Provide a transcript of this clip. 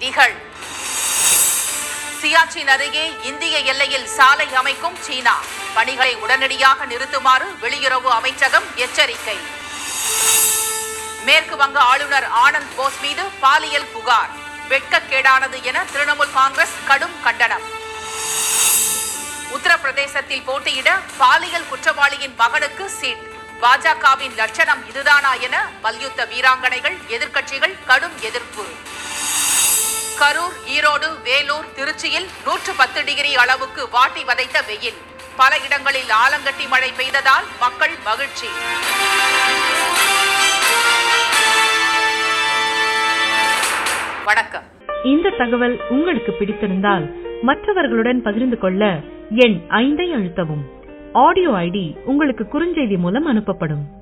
செய்திகள் சியாச்சின் அருகே இந்திய எல்லையில் சாலை அமைக்கும் சீனா பணிகளை உடனடியாக நிறுத்துமாறு வெளியுறவு அமைச்சகம் எச்சரிக்கை மேற்கு வங்க ஆளுநர் ஆனந்த் போஸ் மீது பாலியல் புகார் வெட்கக்கேடானது என திரிணாமுல் காங்கிரஸ் கடும் கண்டனம் உத்தரப்பிரதேசத்தில் போட்டியிட பாலியல் குற்றவாளியின் மகனுக்கு சீட் பாஜகவின் லட்சணம் இதுதானா என மல்யுத்த வீராங்கனைகள் எதிர்க்கட்சிகள் கடும் எதிர்ப்பு கரூர் ஈரோடு வேலூர் திருச்சியில் நூற்று பத்து டிகிரி அளவுக்கு வாட்டி வதைத்த வெயில் பல இடங்களில் ஆலங்கட்டி மழை பெய்ததால் மக்கள் மகிழ்ச்சி வணக்கம் இந்த தகவல் உங்களுக்கு பிடித்திருந்தால் மற்றவர்களுடன் பகிர்ந்து கொள்ள எண் ஐந்தை அழுத்தவும் ஆடியோ ஐடி உங்களுக்கு குறுஞ்செய்தி மூலம் அனுப்பப்படும்